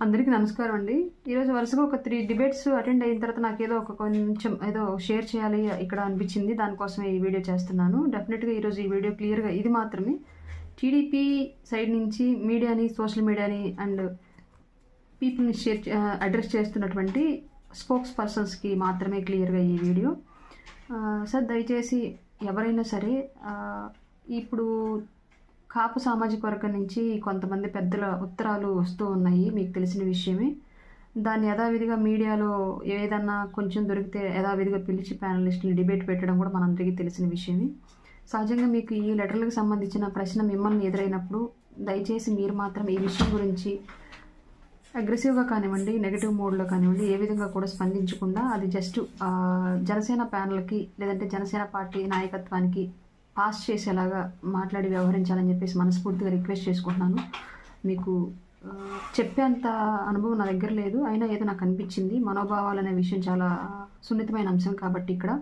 అందరికీ నమస్కారం అండి ఈరోజు వరుసగా ఒక త్రీ డిబేట్స్ అటెండ్ అయిన తర్వాత నాకు ఏదో ఒక కొంచెం ఏదో షేర్ చేయాలి ఇక్కడ అనిపించింది దానికోసమే ఈ వీడియో చేస్తున్నాను డెఫినెట్గా ఈరోజు ఈ వీడియో క్లియర్గా ఇది మాత్రమే టీడీపీ సైడ్ నుంచి మీడియాని సోషల్ మీడియాని అండ్ పీపుల్ని షేర్ అడ్రస్ చేస్తున్నటువంటి స్పోక్స్ పర్సన్స్కి మాత్రమే క్లియర్గా ఈ వీడియో ఆ, సార్ దయచేసి ఎవరైనా సరే ఆ, ఇప్పుడు కాపు సామాజిక వర్గం నుంచి కొంతమంది పెద్దల ఉత్తరాలు వస్తూ ఉన్నాయి మీకు తెలిసిన విషయమే దాన్ని యథావిధిగా మీడియాలో ఏదన్నా కొంచెం దొరికితే యథావిధిగా పిలిచి ప్యానలిస్టులు డిబేట్ పెట్టడం కూడా మనందరికీ తెలిసిన విషయమే సహజంగా మీకు ఈ లెటర్లకు సంబంధించిన ప్రశ్న మిమ్మల్ని ఎదురైనప్పుడు దయచేసి మీరు మాత్రం ఈ విషయం గురించి అగ్రెసివ్గా కానివ్వండి నెగిటివ్ మోడ్లో కానివ్వండి ఏ విధంగా కూడా స్పందించకుండా అది జస్ట్ ఆ, జనసేన ప్యానల్కి లేదంటే జనసేన పార్టీ నాయకత్వానికి పాస్ చేసేలాగా మాట్లాడి వ్యవహరించాలని చెప్పేసి మనస్ఫూర్తిగా రిక్వెస్ట్ చేసుకుంటున్నాను మీకు ఆ, చెప్పేంత అనుభవం నా దగ్గర లేదు అయినా ఏదో నాకు అనిపించింది మనోభావాలు అనే విషయం చాలా సున్నితమైన అంశం కాబట్టి ఇక్కడ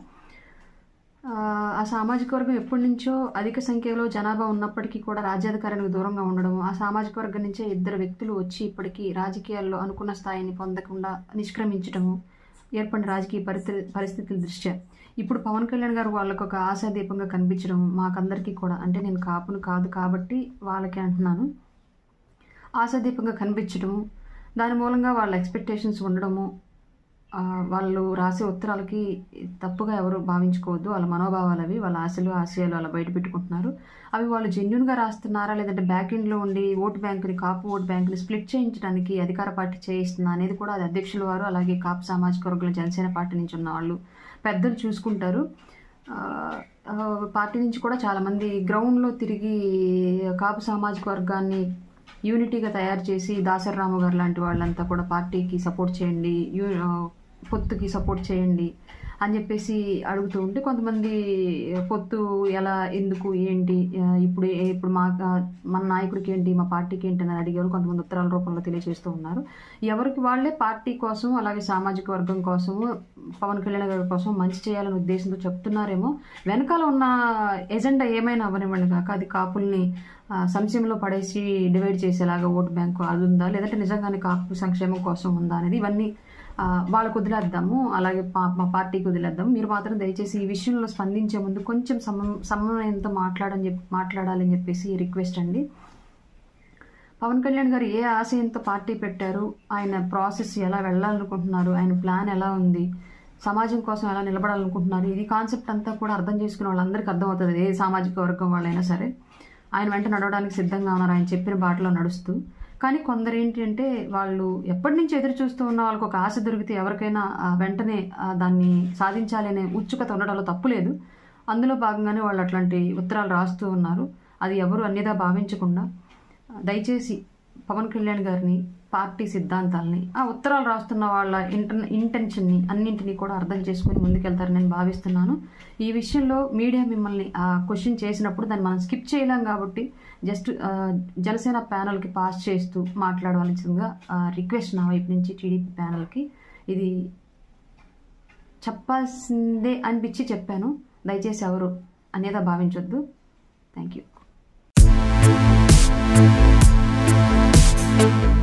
ఆ, ఆ సామాజిక వర్గం ఎప్పటి నుంచో అధిక సంఖ్యలో జనాభా ఉన్నప్పటికీ కూడా రాజ్యాధికారానికి దూరంగా ఉండడం ఆ సామాజిక వర్గం నుంచే ఇద్దరు వ్యక్తులు వచ్చి ఇప్పటికీ రాజకీయాల్లో అనుకున్న స్థాయిని పొందకుండా నిష్క్రమించడము ఏర్పడిన రాజకీయ పరిస్థితి పరిస్థితుల దృష్ట్యా ఇప్పుడు పవన్ కళ్యాణ్ గారు వాళ్ళకు ఒక ఆశాదీపంగా కనిపించడం మాకందరికీ కూడా అంటే నేను కాపును కాదు కాబట్టి వాళ్ళకి అంటున్నాను ఆశాదీపంగా కనిపించడము దాని మూలంగా వాళ్ళ ఎక్స్పెక్టేషన్స్ ఉండడము ఆ, వాళ్ళు రాసే ఉత్తరాలకి తప్పుగా ఎవరు భావించుకోవద్దు వాళ్ళ మనోభావాలు అవి వాళ్ళ ఆశలు ఆశయాలు అలా బయట పెట్టుకుంటున్నారు అవి వాళ్ళు జెన్యున్గా రాస్తున్నారా లేదంటే బ్యాక్ ఎండ్లో ఉండి ఓటు బ్యాంకుని కాపు ఓటు బ్యాంకుని స్ప్లిట్ చేయించడానికి అధికార పార్టీ చేయిస్తుందా అనేది కూడా అది అధ్యక్షుల వారు అలాగే కాపు సామాజిక వర్గాల జనసేన పార్టీ నుంచి ఉన్న వాళ్ళు పెద్దలు చూసుకుంటారు ఆ, ఆ, పార్టీ నుంచి కూడా చాలామంది గ్రౌండ్లో తిరిగి కాపు సామాజిక వర్గాన్ని యూనిటీగా తయారు చేసి దాసరరాము గారు లాంటి వాళ్ళంతా కూడా పార్టీకి సపోర్ట్ చేయండి యూ ఆ, పొత్తుకి సపోర్ట్ చేయండి అని చెప్పేసి అడుగుతూ ఉంటే కొంతమంది పొత్తు ఎలా ఎందుకు ఏంటి ఆ, ఇప్పుడు ఏ- ఇప్పుడు మా మన నాయకుడికి ఏంటి మా పార్టీకి ఏంటి అని అడిగారు కొంతమంది ఉత్తరాల రూపంలో తెలియజేస్తూ ఉన్నారు ఎవరికి వాళ్ళే పార్టీ కోసం అలాగే సామాజిక వర్గం కోసము పవన్ కళ్యాణ్ గారి కోసం మంచి చేయాలనే ఉద్దేశంతో చెప్తున్నారేమో వెనకాల ఉన్న ఎజెండా ఏమైనా అవ్వనివ్వండి కాక అది కాపుల్ని ఆ, సంశయంలో పడేసి డివైడ్ చేసేలాగా ఓటు బ్యాంకు అది ఉందా లేదంటే నిజంగానే కాపు సంక్షేమం కోసం ఉందా అనేది ఇవన్నీ ఆ, వాళ్ళకు వదిలేద్దాము అలాగే పా- మా పార్టీకి వదిలేద్దాము మీరు మాత్రం దయచేసి ఈ విషయంలో స్పందించే ముందు కొంచెం సమం సమన్వయంతో మాట్లాడని చెప్పి మాట్లాడాలని చెప్పేసి రిక్వెస్ట్ అండి పవన్ కళ్యాణ్ గారు ఏ ఆశయంతో పార్టీ పెట్టారు ఆయన ప్రాసెస్ ఎలా వెళ్ళాలనుకుంటున్నారు ఆయన ప్లాన్ ఎలా ఉంది సమాజం కోసం ఎలా నిలబడాలనుకుంటున్నారు ఇది కాన్సెప్ట్ అంతా కూడా అర్థం చేసుకునే వాళ్ళందరికీ అర్థమవుతుంది ఏ సామాజిక వర్గం వాళ్ళైనా సరే ఆయన వెంట నడవడానికి సిద్ధంగా ఉన్నారు ఆయన చెప్పిన బాటలో నడుస్తూ కానీ కొందరు ఏంటంటే వాళ్ళు ఎప్పటి నుంచి ఎదురు చూస్తూ ఉన్న వాళ్ళకి ఒక ఆశ దొరికితే ఎవరికైనా ఆ, వెంటనే ఆ, దాన్ని సాధించాలి అనే ఉత్సుకత ఉండడంలో తప్పు లేదు అందులో భాగంగానే వాళ్ళు అట్లాంటి ఉత్తరాలు రాస్తూ ఉన్నారు అది ఎవరు అన్నిదా భావించకుండా దయచేసి పవన్ కళ్యాణ్ గారిని పార్టీ సిద్ధాంతాలని ఆ ఉత్తరాలు రాస్తున్న వాళ్ళ ఇంటర్ ఇంటెన్షన్ని అన్నింటినీ కూడా అర్థం చేసుకుని ముందుకెళ్తారని నేను భావిస్తున్నాను ఈ విషయంలో మీడియా మిమ్మల్ని ఆ క్వశ్చన్ చేసినప్పుడు దాన్ని మనం స్కిప్ చేయలేం కాబట్టి జస్ట్ ఆ, జనసేన ప్యానల్కి పాస్ చేస్తూ మాట్లాడవలసిందిగా రిక్వెస్ట్ నా వైపు నుంచి టీడీపీ ప్యానల్కి ఇది చెప్పాల్సిందే అనిపించి చెప్పాను దయచేసి ఎవరు అనేదా భావించొద్దు థ్యాంక్ యూ